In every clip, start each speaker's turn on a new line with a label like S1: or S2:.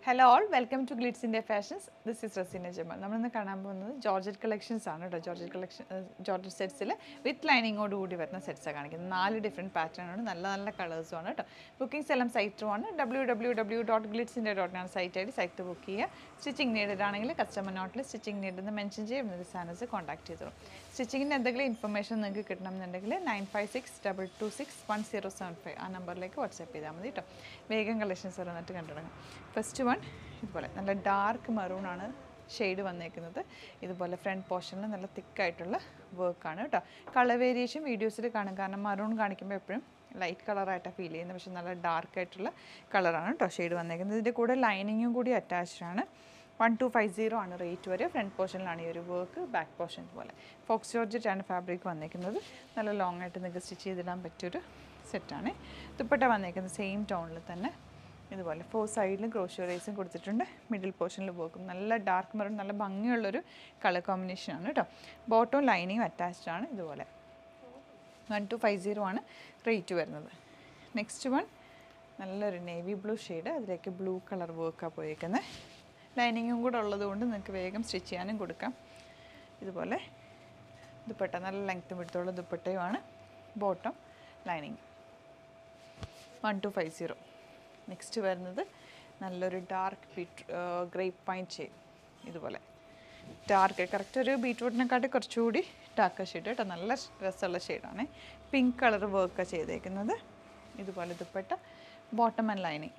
S1: hello all welcome to Glitz India fashions this is Raseena Jamal നമ്മളിന്ന് കാണാൻ പോകുന്നത് ജോർജറ്റ് കളക്ഷൻസ് ആണ് കേട്ടോ ജോർജറ്റ് കളക്ഷൻ ജോർജറ്റ് സെറ്റ്സിൽ വിത്ത് ലൈനിങ്ങോട് കൂടി വരുന്ന സെറ്റ്സാണ് കാണിക്കുന്നത് നാല് ഡിഫറെൻറ്റ് പാറ്റേണാണ് നല്ല നല്ല കളേഴ്സും ആണ് കേട്ടോ ബുക്കിംഗ്സ് എല്ലാം സൈറ്റും ആണ് W W W dot Glitz India dot ആണ് സൈറ്റ് ആയിട്ട് സൈറ്റ് ബുക്ക് ചെയ്യുക സ്റ്റിച്ചിങ് നീഡഡ് ആണെങ്കിൽ കസ്റ്റമർ നോട്ടിൽ സ്റ്റിച്ചിങ് നീഡ് എന്ന് മെൻഷൻ ചെയ്യുന്നത് സാനസ് കോൺടാക്ട് ചെയ്തോളൂ സ്റ്റിച്ചിങ്ങിന് എന്തെങ്കിലും ഇൻഫർമേഷൻ നിങ്ങൾക്ക് കിട്ടണമെന്നുണ്ടെങ്കിൽ nine five six double two six one zero seven five ആ നമ്പറിലേക്ക് വാട്സാപ്പ് ചെയ്താൽ മതി കേട്ടോ വേഗം കളക്ഷൻസ് വന്നിട്ട് കണ്ടു തുടങ്ങാം ഫസ്റ്റ് വൺ ഇതുപോലെ നല്ല ഡാർക്ക് മെറൂൺ ആണ് ഷെയ്ഡ് വന്നേക്കുന്നത് ഇതുപോലെ ഫ്രണ്ട് പോർഷനിൽ നല്ല തിക്കായിട്ടുള്ള വർക്കാണ് കേട്ടോ കളർ വേരിയേഷൻ വീഡിയോസിൽ കാണും കാരണം മറൂൺ കാണിക്കുമ്പോൾ എപ്പോഴും ലൈറ്റ് കളറായിട്ടാണ് ഫീൽ ചെയ്യുന്നത് പക്ഷേ നല്ല ഡാർക്ക് ആയിട്ടുള്ള കളറാണ് കേട്ടോ ഷെയ്ഡ് വന്നേക്കുന്നത് ഇതിൻ്റെ കൂടെ ലൈനിങ്ങും കൂടി അറ്റാച്ച്ഡ് ആണ് വൺ ടു ഫൈവ് സീറോ ആണ് റേറ്റ് വരെ ഫ്രണ്ട് പോർഷനിലാണ് ഈ ഒരു വർക്ക് ബാക്ക് പോർഷൻ പോലെ ഫോക്സ് ജോർജറ്റ് ആണ് ഫാബ്രിക് വന്നേക്കുന്നത് നല്ല ലോങ് ആയിട്ട് നിങ്ങൾക്ക് സ്റ്റിച്ച് ചെയ്തിടാൻ പറ്റിയൊരു സെറ്റാണ് ദുപ്പട്ട വന്നേക്കുന്നത് സെയിം ടോണിൽ തന്നെ ഇതുപോലെ ഫോർ സൈഡിലും ക്രോഷ്യോറൈസും കൊടുത്തിട്ടുണ്ട് മിഡിൽ പോർഷനിൽ വർക്കും നല്ല ഡാർക്ക് മെറൂൺ നല്ല ഭംഗിയുള്ളൊരു കളർ കോമ്പിനേഷനാണ് കേട്ടോ ബോട്ടവും ലൈനിങ്ങും അറ്റാച്ച്ഡ് ആണ് ഇതുപോലെ വൺ ടു ഫൈവ് സീറോ ആണ് റേറ്റ് വരുന്നത് നെക്സ്റ്റ് വൺ നല്ലൊരു നേവി ബ്ലൂ ഷെയ്ഡ് അതിലേക്ക് ബ്ലൂ കളർ വർക്കാണ് പോയേക്കുന്നത് ലൈനിങ്ങും കൂടെ ഉള്ളതുകൊണ്ട് നിങ്ങൾക്ക് വേഗം സ്റ്റിച്ച് ചെയ്യാനും കൊടുക്കാം ഇതുപോലെ ദുപ്പട്ട നല്ല ലെങ്ത്തും വിടുത്തുള്ള ദുപ്പട്ടയുമാണ് bottom lining one two five zero next വരുന്നത് നല്ലൊരു dark beet grape pine shade ഇതുപോലെ ഡാർക്ക് കറക്റ്റ് ഒരു ബീറ്റ്റൂട്ടിനെക്കാട്ടി കുറച്ചുകൂടി ഡാർക്ക് ഷെയ്ഡ് കേട്ടോ നല്ല രസമുള്ള ഷെയ്ഡാണ് പിങ്ക് കളർ വർക്ക് ചെയ്തേക്കുന്നത് ഇതുപോലെ dupatta bottom and lining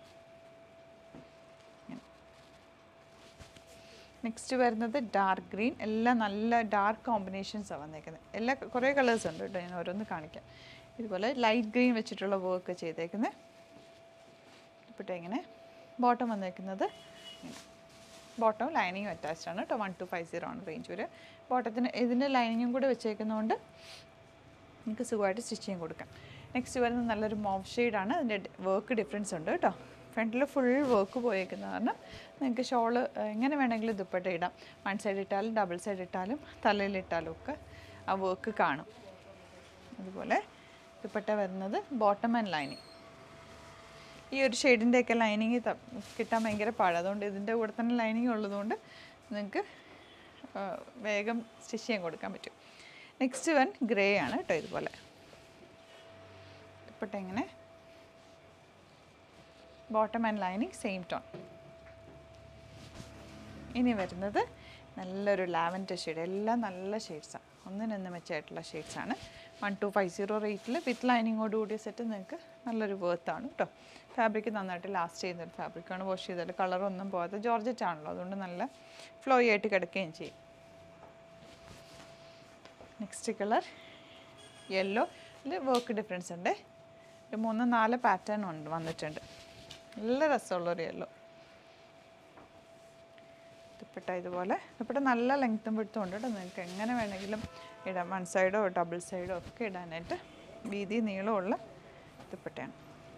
S1: next വരുന്നത് ഡാർക്ക് ഗ്രീൻ എല്ലാം നല്ല ഡാർക്ക് കോമ്പിനേഷൻസാണ് വന്നേക്കുന്നത് എല്ലാ കുറേ കളേഴ്സ് ഉണ്ട് കേട്ടോ ഞാൻ ഓരോന്ന് കാണിക്കാം ഇതുപോലെ ലൈറ്റ് ഗ്രീൻ വെച്ചിട്ടുള്ള വർക്ക് ചെയ്തേക്കുന്നത് ഇപ്പോഴത്തെ ഇങ്ങനെ ബോട്ടം വന്നേക്കുന്നത് ഇങ്ങനെ ബോട്ടം ലൈനിങ്ങും അറ്റാച്ച്ഡ് ആണ് കേട്ടോ വൺ ടു ഫൈവ് സീറോ ആണ് റേഞ്ച് വരെ ബോട്ടത്തിന് ഇതിൻ്റെ ലൈനിങ്ങും കൂടെ വെച്ചേക്കുന്നതുകൊണ്ട് നിങ്ങൾക്ക് സുഖമായിട്ട് സ്റ്റിച്ച് ചെയ്യാൻ കൊടുക്കാം നെക്സ്റ്റ് വരുന്നത് നല്ലൊരു മോഫ് ഷെയ്ഡാണ് അതിൻ്റെ വർക്ക് ഡിഫറൻസ് ഉണ്ട് കേട്ടോ ഫ്രണ്ടിൽ ഫുൾ വർക്ക് പോയേക്കുന്ന കാരണം നിങ്ങൾക്ക് ഷോള് എങ്ങനെ വേണമെങ്കിലും ദുപ്പട്ട ഇടാം വൺ സൈഡ് ഇട്ടാലും ഡബിൾ സൈഡ് ഇട്ടാലും തലയിലിട്ടാലും ഒക്കെ ആ വർക്ക് കാണും അതുപോലെ ദുപ്പട്ട വരുന്നത് ബോട്ടം ആൻഡ് ലൈനിങ് ഈ ഒരു ഷെയ്ഡിൻ്റെയൊക്കെ ലൈനിങ് കിട്ടാൻ ഭയങ്കര പാടാണ് അതുകൊണ്ട് ഇതിൻ്റെ കൂടെ തന്നെ ലൈനിങ് ഉള്ളതുകൊണ്ട് നിങ്ങൾക്ക് ആ, വേഗം സ്റ്റിച്ച് ചെയ്യാൻ കൊടുക്കാൻ പറ്റും നെക്സ്റ്റ് വൺ ഗ്രേ ആണ് കേട്ടോ ഇതുപോലെ ദുപ്പട്ട ഇങ്ങനെ bottom and lining same tone ഇനി വരുന്നത് നല്ലൊരു ലാവൻഡർ ഷെയ്ഡ് എല്ലാം നല്ല ഷെയ്ഡ്സാണ് ഒന്നിനൊന്ന് മെച്ചമായിട്ടുള്ള ഷെയ്ഡ്സാണ് വൺ ടു ഫൈവ് സീറോ റേറ്റിൽ വിത്ത് ലൈനിങ്ങോട് കൂടിയ സെറ്റ് നിങ്ങൾക്ക് നല്ലൊരു വേർത്താണ് കേട്ടോ ഫാബ്രിക് നന്നായിട്ട് ലാസ്റ്റ് ചെയ്യുന്ന ഒരു ഫാബ്രിക്കാണ് വാഷ് ചെയ്താൽ കളറൊന്നും പോകാത്ത ജോർജറ്റ് ആണല്ലോ അതുകൊണ്ട് നല്ല ഫ്ലോയി ആയിട്ട് കിടക്കുകയും ചെയ്യും നെക്സ്റ്റ് കളർ യെല്ലോ ഇതിൽ വർക്ക് ഡിഫറൻസ് ഉണ്ട് ഒരു മൂന്ന് നാല് പാറ്റേൺ ഉണ്ട് വന്നിട്ടുണ്ട് നല്ല രസമുള്ളൊരു യെല്ലോ ദുപ്പട്ട ഇതുപോലെ ദുപ്പട്ട നല്ല ലെങ്ത്തും വിടുത്തും ഉണ്ട് കേട്ടോ നിങ്ങൾക്ക് എങ്ങനെ വേണമെങ്കിലും ഇടാം വൺ സൈഡോ ഡബിൾ സൈഡോ ഒക്കെ ഇടാനായിട്ട് വീതി നീളമുള്ള ദുപ്പട്ടയാണ്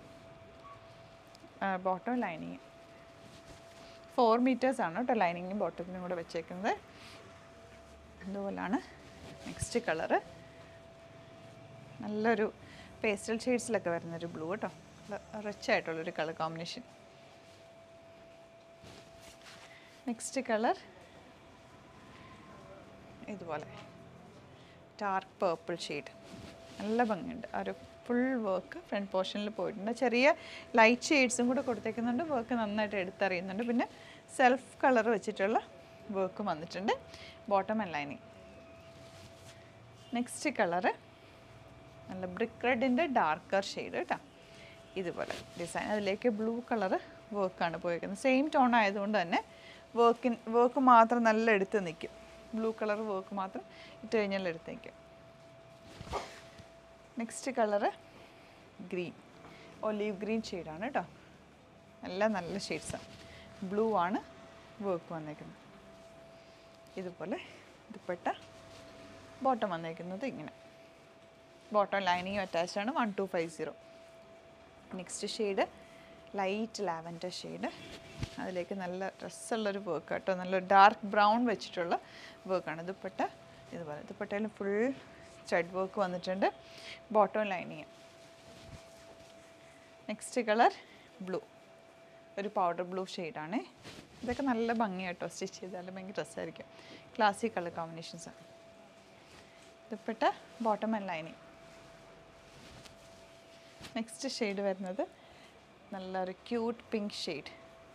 S1: ബോട്ടം ലൈനിങ് ഫോർ മീറ്റേഴ്സ് ആണ് കേട്ടോ ലൈനിങ്ങും ബോട്ടത്തിനും കൂടെ വെച്ചേക്കുന്നത് അതുപോലാണ് നെക്സ്റ്റ് കളറ് നല്ലൊരു പേസ്റ്റൽ ഷെയ്ഡ്സിലൊക്കെ വരുന്നൊരു ബ്ലൂ കേട്ടോ റിച്ച് ആയിട്ടുള്ളൊരു കളർ കോമ്പിനേഷൻ നെക്സ്റ്റ് കളർ ഇതുപോലെ ഡാർക്ക് പേർപ്പിൾ ഷെയ്ഡ് നല്ല ഭംഗിയുണ്ട് ആ ഒരു ഫുൾ വർക്ക് ഫ്രണ്ട് പോർഷനിൽ പോയിട്ടുണ്ട് ചെറിയ ലൈറ്റ് ഷെയ്ഡ്സും കൂടെ കൊടുത്തേക്കുന്നുണ്ട് വർക്ക് നന്നായിട്ട് എടുത്തറിയുന്നുണ്ട് പിന്നെ സെൽഫ് കളർ വെച്ചിട്ടുള്ള വർക്കും വന്നിട്ടുണ്ട് bottom and lining next colour നല്ല ബ്രിക്ക് റെഡിൻ്റെ ഡാർക്കർ ഷെയ്ഡ് കേട്ടോ ഇതുപോലെ ഡിസൈൻ അതിലേക്ക് ബ്ലൂ കളർ വർക്കാണ് പോയിരിക്കുന്നത് സെയിം ടോൺ ആയതുകൊണ്ട് തന്നെ വർക്കിൻ വർക്ക് മാത്രം നല്ല എടുത്ത് നിൽക്കും ബ്ലൂ കളർ വർക്ക് മാത്രം ഇട്ട് കഴിഞ്ഞാൽ എടുത്ത് നിൽക്കും next colour green olive green ഷെയ്ഡാണ് കേട്ടോ നല്ല നല്ല ഷെയ്ഡ്സാണ് ബ്ലൂ ആണ് വർക്ക് വന്നേക്കുന്നത് ഇതുപോലെ ദുപ്പട്ട ബോട്ടം വന്നേക്കുന്നത് ഇങ്ങനെ ബോട്ടം ലൈനിങ് അറ്റാച്ച്ഡ് ആണ് one two five zero next shade light lavender shade അതിലേക്ക് നല്ല രസമുള്ളൊരു വർക്ക് കേട്ടോ നല്ല ഡാർക്ക് ബ്രൗൺ വെച്ചിട്ടുള്ള വർക്കാണ് ദുപ്പട്ട ഇതുപോലെ ദുപ്പട്ടയിൽ ഫുൾ സ്റ്റഡ് വർക്ക് വന്നിട്ടുണ്ട് bottom lining next colour blue ഒരു പൗഡർ ബ്ലൂ ഷെയ്ഡാണ് ഇതൊക്കെ നല്ല ഭംഗിയായിട്ടോ സ്റ്റിച്ച് ചെയ്താൽ ഭയങ്കര രസമായിരിക്കും ക്ലാസിക് കളർ കോമ്പിനേഷൻസാണ് dupatta bottom and lining next shade വരുന്നത് നല്ലൊരു ക്യൂട്ട് പിങ്ക് ഷെയ്ഡ്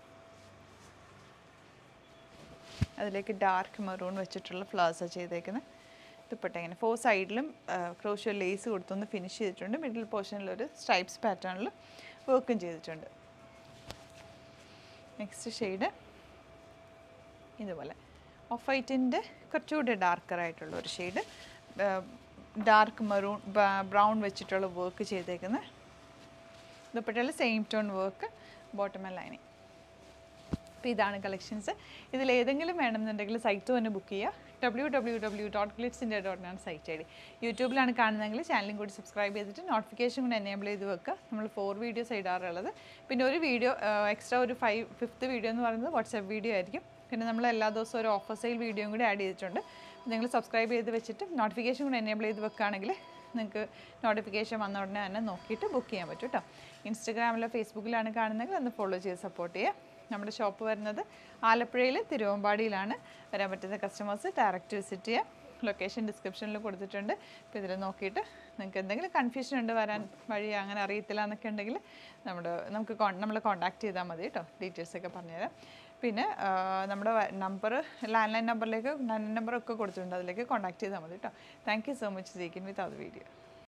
S1: അതിലേക്ക് ഡാർക്ക് മെറൂൺ വെച്ചിട്ടുള്ള ഫ്ലവേഴ്സാണ് ചെയ്തേക്കുന്നത് ദുപ്പട്ട ഇങ്ങനെ ഫോർ സൈഡിലും ക്രോഷ്യോ ലേസ് കൊടുത്തൊന്ന് ഫിനിഷ് ചെയ്തിട്ടുണ്ട് മിഡിൽ പോർഷനിൽ ഒരു സ്ട്രൈപ്സ് പാറ്റേണിൽ വർക്കും ചെയ്തിട്ടുണ്ട് നെക്സ്റ്റ് ഷെയ്ഡ് ഇതുപോലെ ഓഫ് വൈറ്റിൻ്റെ കുറച്ചുകൂടി ഡാർക്കർ ആയിട്ടുള്ള ഒരു ഷെയ്ഡ് ഡാർക്ക് മെറൂൺ ബ്രൗൺ വെച്ചിട്ടുള്ള വർക്ക് ചെയ്തേക്കുന്നത് ദുപ്പട്ടയിൽ same tone work bottom lining അപ്പോൾ ഇതാണ് കളക്ഷൻസ് ഇതിൽ ഏതെങ്കിലും വേണമെന്നുണ്ടെങ്കിൽ സൈറ്റ് തന്നെ ബുക്ക് ചെയ്യുക W W W dot Glitz India dot ആണ് സൈറ്റ് ഐ ഡി യൂട്യൂബിലാണ് കാണുന്നതെങ്കിൽ ചാനലും കൂടി സബ്സ്ക്രൈബ് ചെയ്തിട്ട് നോട്ടിഫിക്കേഷൻ കൂടി എനേബിൾ ചെയ്ത് വെക്കുക നമ്മൾ ഫോർ വീഡിയോസ് ഇടാറുള്ളത് പിന്നെ ഒരു വീഡിയോ എക്സ്ട്രാ ഒരു ഫൈവ് ഫിഫ്ത്ത് വീഡിയോ എന്ന് പറയുന്നത് വാട്സാപ്പ് വീഡിയോ ആയിരിക്കും പിന്നെ നമ്മൾ എല്ലാ ദിവസവും ഒരു ഓഫർ സെയിൽ വീഡിയോയും കൂടി ആഡ് ചെയ്തിട്ടുണ്ട് നിങ്ങൾ സബ്സ്ക്രൈബ് ചെയ്ത് വെച്ചിട്ട് നോട്ടിഫിക്കേഷൻ കൂടി എനേബിൾ ചെയ്ത് വെക്കുകയാണെങ്കിൽ നിങ്ങൾക്ക് നോട്ടിഫിക്കേഷൻ വന്ന ഉടനെ തന്നെ നോക്കിയിട്ട് ബുക്ക് ചെയ്യാൻ പറ്റും കേട്ടോ ഇൻസ്റ്റഗ്രാമിലോ ഫേസ്ബുക്കിലാണ് കാണുന്നതെങ്കിൽ ഒന്ന് ഫോളോ ചെയ്ത് സപ്പോർട്ട് ചെയ്യുക നമ്മുടെ ഷോപ്പ് വരുന്നത് ആലപ്പുഴയിൽ തിരുവമ്പാടിയിലാണ് വരാൻ പറ്റുന്ന കസ്റ്റമേഴ്സ് ഡയറക്റ്റ് വിസിറ്റ് ചെയ്യുക ലൊക്കേഷൻ ഡിസ്ക്രിപ്ഷനിൽ കൊടുത്തിട്ടുണ്ട് അപ്പോൾ ഇതിൽ നോക്കിയിട്ട് നിങ്ങൾക്ക് എന്തെങ്കിലും കൺഫ്യൂഷൻ ഉണ്ട് വരാൻ വഴി അങ്ങനെ അറിയത്തില്ല എന്നൊക്കെ ഉണ്ടെങ്കിൽ നമ്മുടെ നമുക്ക് നമ്മൾ കോൺടാക്ട് ചെയ്താൽ മതി കേട്ടോ ഡീറ്റെയിൽസ് ഒക്കെ പറഞ്ഞുതരാം പിന്നെ ആ, നമ്മുടെ നമ്പർ ലാൻഡ് ലൈൻ നമ്പറിലേക്ക് ലാൻഡ് ലൈൻ നമ്പറൊക്കെ കൊടുത്തിട്ടുണ്ട് അതിലേക്ക് കോൺടാക്ട് ചെയ്താൽ മതി കേട്ടോ താങ്ക് യു സോ മച്ച് സീക്കിൻ വിത്ത് അത് വീഡിയോ